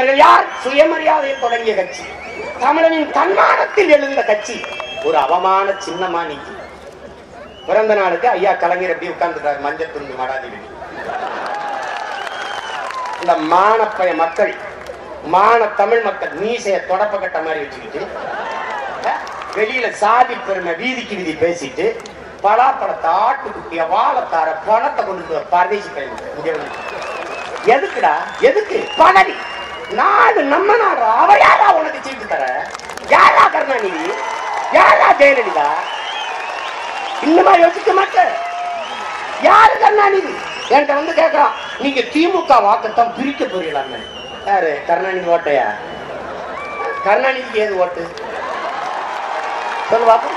அவர்கள் யார் சுயமரியாதையில் தொடங்கிய கட்சி தமிழனின் தன்மானத்தில் எழுந்த கட்சி ஒரு அவமான சின்னமா நீக்கி பிறந்த நாளுக்கு ஐயா கலைஞர் எப்படி உட்கார்ந்துட்டாரு மஞ்சள் துண்டு மடாதி இந்த மானப்பய மக்கள் மான தமிழ் மக்கள் மீசைய தொடப்ப கட்ட மாதிரி வச்சுக்கிட்டு அஹ், வெளியில சாதி பெருமை வீதிக்கு வீதி பேசிட்டு பலாப்பழத்தை ஆட்டுக்குட்டிய வாழைத்தார பணத்தை கொண்டு வர பரதேசி பயணம் இங்க வந்து. எதுக்குடா எதுக்கு பதவி நாடு நம்ம நாடு அவ யாரா உனக்கு சீட்டு தர யாரா கருணாநிதி யாரா ஜெயலலிதா இன்னுமா யோசிக்க மாட்டேன் யாரு கருணாநிதி என்கிட்ட வந்து கேட்கறான் நீங்க திமுக வாக்கத்தான் பிரிக்க போறீங்களான்னு யாரு கருணாநிதி ஓட்டையா கருணாநிதிக்கு ஏது ஓட்டு சொல்லு பாப்போம்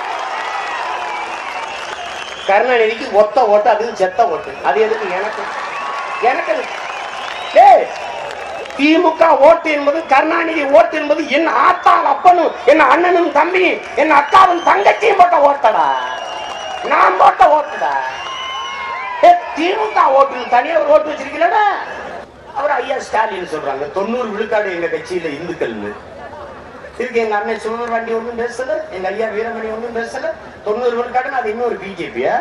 கருணாநிதிக்கு ஒத்த ஓட்டு அதுவும் செத்த ஓட்டு அது எதுக்கு எனக்கு எனக்கு எதுக்கு? டேய், திமுக ஓட்டு என்பது கருணாநிதி ஓட்டு என்பது என் ஆத்தாள் அப்பனும் என் அண்ணனும் தம்பியும் என் அக்காவும் தங்கச்சியும் போட்ட ஓட்டடா நான் போட்ட ஓட்டுடா ஏ, திமுக ஓட்டு தனியா ஒரு ஓட்டு வச்சிருக்கீங்களா அவர் ஐயா ஸ்டாலின் சொல்றாங்க தொண்ணூறு விழுக்காடு எங்க கட்சியில இந்துக்கள்னு இருக்கு எங்க அண்ணன் சிவராண்டி ஒண்ணும் பேசல எங்க ஐயா வீரமணி ஒண்ணும் பேசல தொண்ணூறு விழுக்காடு அது இன்னொரு பிஜேபியா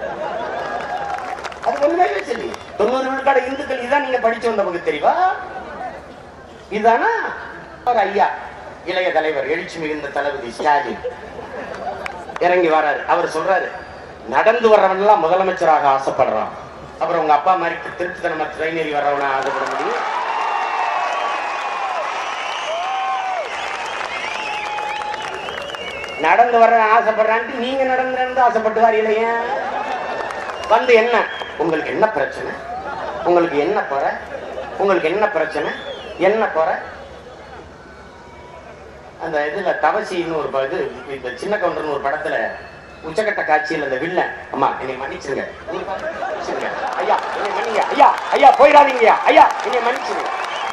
அது ஒண்ணுமே சொல்லி தொண்ணூறு விழுக்காடு இந்துக்கள் இதான் நீங்க படிச்சு வந்தவங்க தெரியுமா இதுதானா ஒரு ஐயா இளைய தலைவர் எழுச்சி மிகுந்த தளபதி ஸ்டாலின் இறங்கி வராரு அவர் சொல்றாரு நடந்து வர்றவன் எல்லாம் முதலமைச்சராக ஆசைப்படுறான் அப்புறம் உங்க அப்பா மாதிரி திருட்டுத்தனமா ட்ரெயின் ஏறி வர்றவனா ஆசைப்பட முடியும் நடந்து வர ஆசைப்படுறான்ட்டு நீங்க நடந்து நடந்து ஆசைப்பட்டு வாரீங்களே ஏன் வந்து என்ன உங்களுக்கு என்ன பிரச்சனை உங்களுக்கு என்ன குறை உங்களுக்கு என்ன பிரச்சனை என்ன குறை அந்த இதுல தவசின்னு ஒரு ப- இது இந்த சின்ன கவுண்டர்னு ஒரு படத்துல உச்சக்கட்ட காட்சியில் அந்த வில்லன் அம்மா என்னை மன்னிச்சிருங்க நீங்க பாருங்க, மன்னிச்சிருங்க ஐயா என்னை மன்னிங்க ஐயா ஐயா போயிடாதீங்க ஐயா என்னை மன்னிச்சிருங்க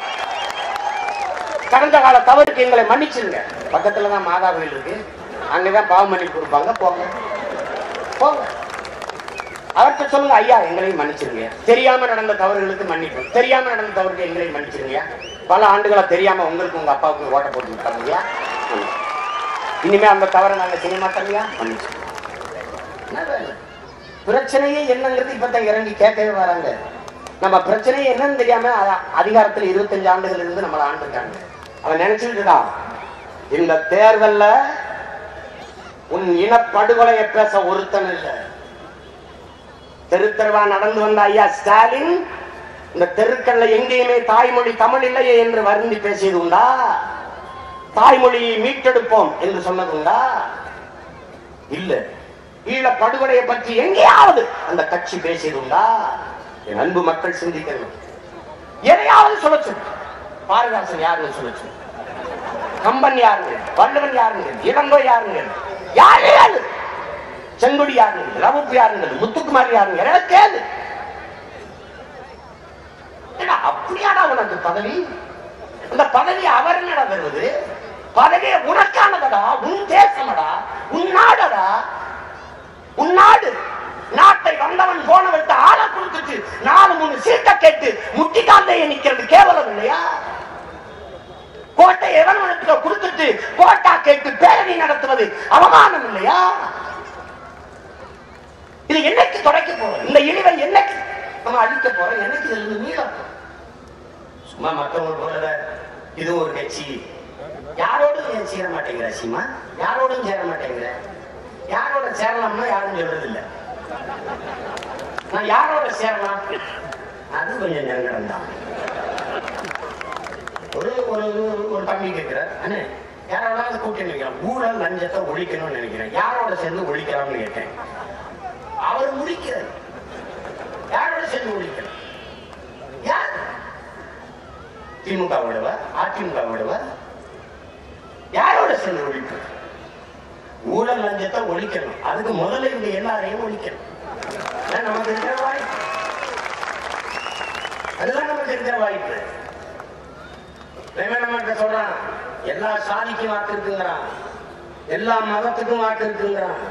கடந்த கால தவறுக்கு எங்களை மன்னிச்சிருங்க பக்கத்துல தான் மாதா கோயில் இருக்கு அங்கதான் பாவ மன்னிப்பு கொடுப்பாங்க போங்க போங்க அவர்கிட்ட சொல்லுங்க ஐயா எங்களையும் மன்னிச்சிருங்க தெரியாம நடந்த தவறுகளுக்கு மன்னிப்பு தெரியாம நடந்த தவறுக்கு எங்களையும் மன்னிச்சிருங்க பல ஆண்டுகளா தெரியாம உங்களுக்கு உங்க அப்பாவுக்கு ஓட்ட போட்டு விட்டாங்க ஐயா மன்னிச்சு. இனிமே அந்த தவறை நாங்க செய்ய மாட்டோம்யா மன்னிச்சு என்ன வேலை? பிரச்சனையே என்னங்கிறது இப்பதான் இறங்கி கேட்கவே வராங்க நம்ம பிரச்சனையே என்னன்னு தெரியாம அ- அதிகாரத்துல இருபத்தஞ்சு ஆண்டுகள் இருந்து நம்மள ஆண்டுருக்காங்க அவன் நினைச்சுக்கிட்டுடா இந்த தேர்தல்ல உன் இனப்படுகொலையை பேச ஒருத்தன் இல்லை தெரு தெருவா நடந்து வந்த ஐயா ஸ்டாலின் இந்த தெருக்கள்ல எங்கேயுமே தாய்மொழி தமிழ் இல்லையே என்று வருந்தி பேசியது உண்டா தாய்மொழியை மீட்டெடுப்போம் என்று சொன்னது உண்டா இல்ல ஈழ படுகொலையை பற்றி எங்கேயாவது அந்த கட்சி பேசியது உண்டா என் அன்பு மக்கள் சிந்திக்கணும் எதையாவது சொல்ல சொல்லு பாரதிதாசன் யாருன்னு சொல்ல சொல்லு கம்பன் யாருங்க வள்ளுவன் யாருங்க இளங்கோ யாருங்க யாரு யாரு செங்கொடி யாருங்க ரவுப்பு யாருங்க முத்துக்குமார் யாருங்க எனக்கு கேளு ஏடா, அப்படியாடா உனக்கு பதவி அந்த பதவி அவர் என்னடா பெறுவது பதவி உனக்கானதடா உன் தேசமடா உன் நாடடா உன் நாடு நாட்டை வந்தவன் போன விட்டு ஆளை கொடுத்துட்டு நாலு மூணு சீட்டை கேட்டு முட்டிக்காந்தைய நிக்கிறது கேவலம் இல்லையா கோட்டை எவனுக்கு கொடுத்துட்டு கோட்டா கேட்டு பேரணி நடத்துவது அவமானம் இல்லையா இது என்னைக்கு தொடக்க போறோம் இந்த இழிவை என்னைக்கு நம்ம அழிக்க போறோம் என்னைக்கு இதுல இருந்து மீள போறோம் சும்மா மத்தவங்க போல இது ஒரு கட்சி யாரோடும் ஏன் சேர மாட்டேங்கிற சீமா யாரோடும் சேர மாட்டேங்கிற யாரோட சேரலாம்னா யாரும் சொல்றது இல்ல நான் யாரோட சேரலாம் அது கொஞ்சம் நெருங்கடம் தான் ஒரு ஒரு ஒரு தம்பி கேட்கிறார் அண்ணே யாரோட கூட்டணி வைக்கலாம் ஊழல் லஞ்சத்தை ஒழிக்கணும்னு நினைக்கிறேன் யாரோட சேர்ந்து ஒழிக்கலாம்னு கேட்டேன் அவர் முடிக்கிறார் யாரோட சேர்ந்து ஒழிக்கலாம் யார் திமுக விடுவ அதிமுக விடுவ யாரோட சேர்ந்து ஒழிப்பு ஊழல் லஞ்சத்தை ஒழிக்கணும் அதுக்கு முதல்ல இவங்க எல்லாரையும் ஒழிக்கணும் அதான் நமக்கு இருக்கிற வாய்ப்பு அதுதான் நமக்கு இருக்கிற வாய்ப்பு நம்மகிட்ட சொல்றான் எல்லா சாதிக்கும் வாக்கு இருக்குங்கிறான் எல்லா மதத்துக்கும் வாக்கு இருக்குங்கிறான்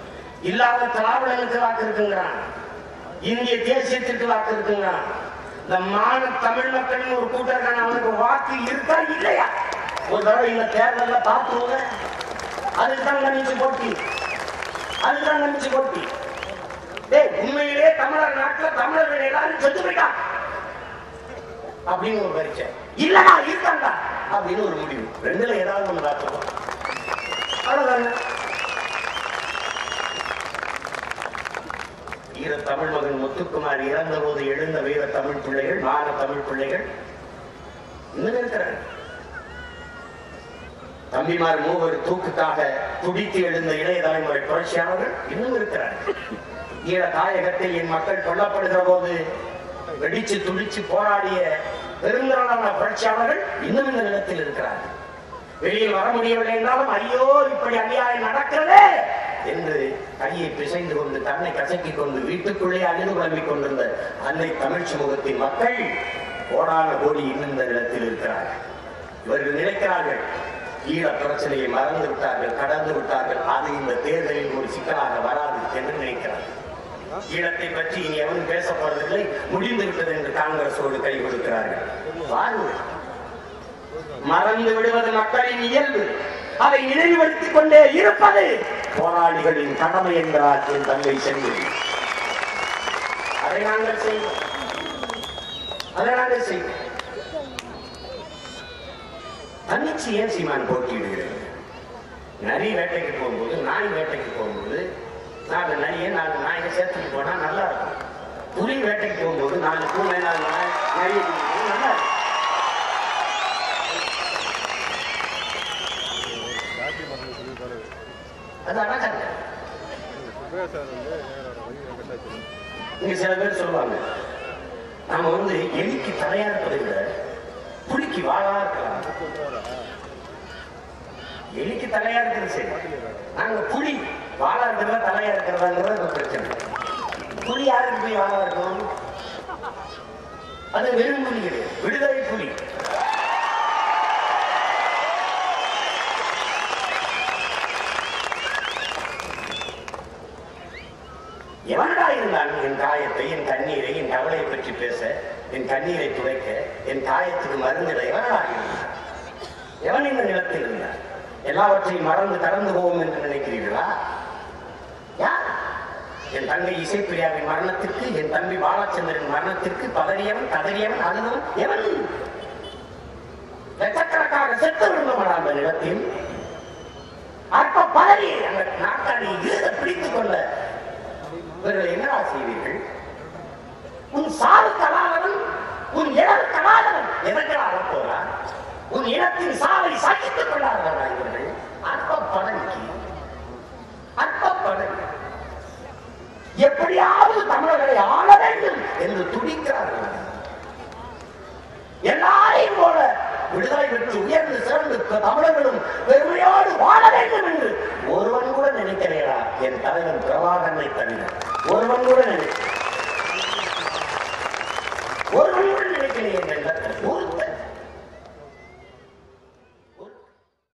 இல்லாத திராவிடனுக்கு வாக்கு இருக்குங்கிறான் இந்திய தேசியத்திற்கு வாக்கு இருக்குங்கிறான் இந்த மான தமிழ் மக்கள்னு ஒரு கூட்டம் இருக்கான அவனுக்கு வாக்கு இருக்கா இல்லையா ஒரு தடவை இந்த தேர்தல்ல பார்த்துருங்க அதுதான் கணிச்சு போட்டி அதுதான் கணிச்சு போட்டி டேய் உண்மையிலே தமிழர் நாட்டுல தமிழர்கள் எல்லாரும் செத்து போயிட்டான் அப்படின்னு ஒரு பரீட்சை இல்லடா இருக்காங்க அப்படின்னு ஒரு முடிவு ரெண்டுல ஏதாவது ஒண்ணு பார்த்துருவோம் அவ்வளவுதாங்க ஈர தமிழ் மகன் முத்துக்குமார் இறந்த போது எழுந்த வீர தமிழ் பிள்ளைகள் மான தமிழ் பிள்ளைகள் இன்னும் இருக்கிறார் தம்பிமார் மூவர் தூக்குக்காக துடித்து எழுந்த இளைய தலைமுறை புரட்சியாளர்கள் இன்னும் இருக்கிறார் ஈர தாயகத்தில் என் மக்கள் கொல்லப்படுகிற போது வெடிச்சு துடிச்சு போராடிய பெருந்திரளான புரட்சியாளர்கள் இன்னும் இந்த நிலத்தில் இருக்கிறார்கள் வெளியில் வர முடியவில்லை என்றாலும் ஐயோ இப்படி அநியாயம் நடக்கிறதே என்று கையை பிசைந்து கொண்டு தன்னை கசக்கிக் கொண்டு வீட்டுக்குள்ளே அழுது குழம்பிக் கொண்டிருந்த அன்னை தமிழ் சமூகத்தின் மக்கள் கோடான கோடி இன்னும் இந்த நிலத்தில் இருக்கிறார்கள் இவர்கள் நினைக்கிறார்கள் ஈழ பிரச்சனையை மறந்து விட்டார்கள் கடந்து விட்டார்கள் அது இந்த தேர்தலில் ஒரு சிக்கலாக வராது என்று நினைக்கிறார்கள் ஈழத்தை பற்றி இனி எவனும் பேசப்படுவதில்லை முடிந்து விட்டது என்று காங்கிரசோடு கை கொடுக்கிறார்கள் வாருங்கள் மறந்து விடுவது மக்களின் இயல்பு அதை நினைவுபடுத்திக் கொண்டே இருப்பது போராளிகளின் கடமை என்கிறார் என் தங்கை செல்வி அதை நாங்கள் செய்வோம் அதை நாங்கள் செய்வோம் தன்னிச்சு ஏன் சீமான் போட்டியிடுகிறது நரி வேட்டைக்கு போகும்போது நாய் வேட்டைக்கு போகும்போது நாலு நரியை நாலு நாயை சேர்த்துட்டு போனா நல்லா இருக்கும் புலி வேட்டைக்கு போகும்போது நாலு பூனை நாலு நாய் நரியை கூட்டிட்டு போனா நல்லா இருக்கும் ஜாதி மரங்கள் சொல்லியிருக்காரு அது அழகாங்க சுபேசார் வந்து நேரோட வழி வெங்கடாச்சலம் இங்க சில பேர் சொல்லுவாங்க நாம வந்து எலிக்கு தலையா இருப்பதை விட புலிக்கு வாழா இருக்கலாம் சொல்றாரா எலிக்கு தலையா இருக்கிறது சரி நாங்க புலி வாழா இருக்கிறதா தலையா இருக்கிறதாங்கிறது ஒரு பிரச்சனை புலி யாருக்கு போய் வாழா இருக்கணும் அது வெறும் புலி கிடையாது விடுதலை புலி எவனடா இருந்தாலும் என் காயத்தை என் கண்ணீரை என் கவலையை பற்றி பேச என் கண்ணீரை துடைக்க என் காயத்துக்கு மருந்திட எவனடா இருந்தான் எவன் இந்த நிலத்தில் இருந்தார் எல்லாவற்றையும் மறந்து கடந்து போவோம் என்று நினைக்கிறீர்களா யார் என் தங்கை இசைப்பிரியாவின் மரணத்திற்கு என் தம்பி பாலச்சந்திரன் மரணத்திற்கு பதறியவன் கதறியவன் அழுதவன் எவன் லட்சக்கணக்காக செத்து விழுந்தவன் அந்த நிலத்தில் அற்ப பதறி அந்த நாட்டாளி இழுத பிடித்துக் கொள்ள இவர்கள் என்னடா செய்வீர்கள் உன் சாவு கலாதவன் உன் இளவு கலாதவன் எதற்கடா போறான் உன் இனத்தின் சாவை சகித்துக் கொள்ளாதவரா இவர்கள் அற்ப பதவிக்கு அற்ப பதவி எப்படியாவது தமிழர்களை ஆள வேண்டும் என்று துடிக்கிறார்கள் எல்லாரையும் போல விடுதலை பெற்று உயர்ந்து சிறந்து தமிழர்களும் பெருமையோடு வாழ வேண்டும் என்று ஒருவன் கூட நினைக்கிறேடா என் தலைவன் பிரபாகரனை தவிர ஒருவன் கூட நினைக்க